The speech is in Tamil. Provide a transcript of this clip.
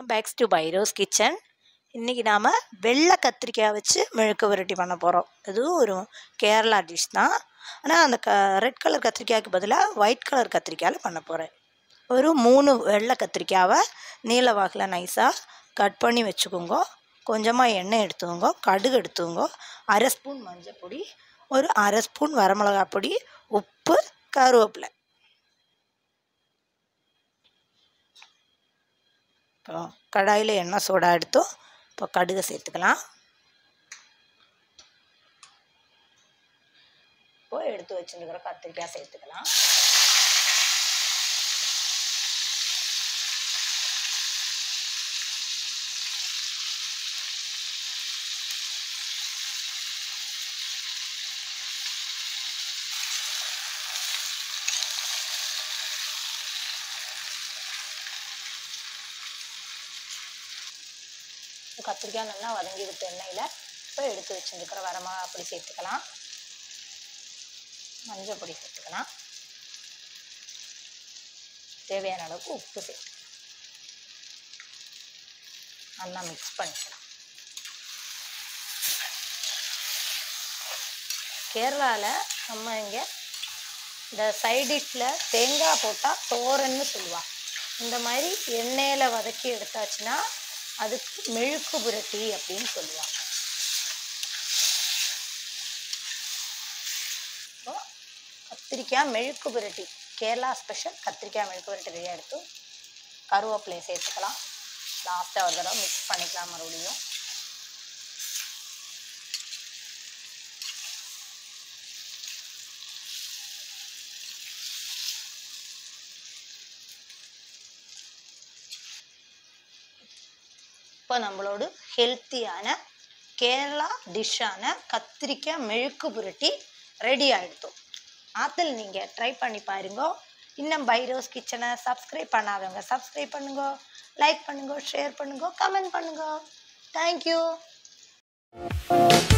welcome backs to Fairoz's kitchen இன்றைக்கி நாம் வெள்ளை கத்திரிக்காய் வச்சு மெழுக்கு வரட்டி பண்ண போகிறோம் இதுவும் ஒரு கேரளா டிஷ் தான் ஆனால் அந்த க ரெட் கலர் கத்திரிக்காய்க்கு பதிலாக ஒயிட் கலர் கத்திரிக்காயில் பண்ண போகிறேன் ஒரு மூணு வெள்ளை கத்திரிக்காவை நீல வாக்கில் நைஸாக கட் பண்ணி வச்சுக்கோங்க கொஞ்சமாக எண்ணெய் எடுத்துக்கோங்க கடுகு எடுத்துக்கோங்க அரை ஸ்பூன் மஞ்சள் பொடி ஒரு அரை ஸ்பூன் வரமிளகாய் பொடி உப்பு கருவேப்பிலை இப்போ கடாயில் எண்ணெய் சோடா எடுத்தோம் இப்போ கடுகை சேர்த்துக்கலாம் இப்போ எடுத்து வச்சுருக்கிற கத்திரிக்காய் சேர்த்துக்கலாம் கத்திரிக்காய் நல்லா வதங்கி விட்ட எண்ணெயில் இப்போ எடுத்து வச்சுருக்கிற வரமிளகா அப்படி சேர்த்துக்கலாம் மஞ்சள் பொடி சேர்த்துக்கலாம் தேவையான அளவுக்கு உப்பு சேர்த்து நல்லா மிக்ஸ் பண்ணிக்கலாம் கேரளாவில் நம்ம இங்கே இந்த சைட் டிஷ்ஷில் தேங்காய் போட்டால் தோரன்னு சொல்லுவாள் இந்த மாதிரி எண்ணெயில் வதக்கி எடுத்தாச்சுன்னா அதுக்கு மெழுக்கு புரட்டி அப்படின்னு சொல்லுவாங்க இப்போ கத்திரிக்காய் மெழுக்கு புரட்டி கேரளா ஸ்பெஷல் கத்திரிக்காய் மெழுக்கு புரட்டி ரெடியாக எடுத்து கருவேப்பிலையை சேர்த்துக்கலாம் லாஸ்ட்டாக ஒரு தடவை மிக்ஸ் பண்ணிக்கலாம் மறுபடியும் இப்போ நம்மளோட ஹெல்த்தியான கேரளா டிஷ்ஷான கத்திரிக்காய் மெழுக்கு புரட்டி ரெடி ஆகிடுத்தோம் ஆத்தில் நீங்கள் ட்ரை பண்ணி பாருங்க இன்னும் பைரோஸ் கிச்சனை சப்ஸ்கிரைப் பண்ணாதவங்க சப்ஸ்கிரைப் பண்ணுங்க லைக் பண்ணுங்க ஷேர் பண்ணுங்க கமெண்ட் பண்ணுங்க தேங்க்யூ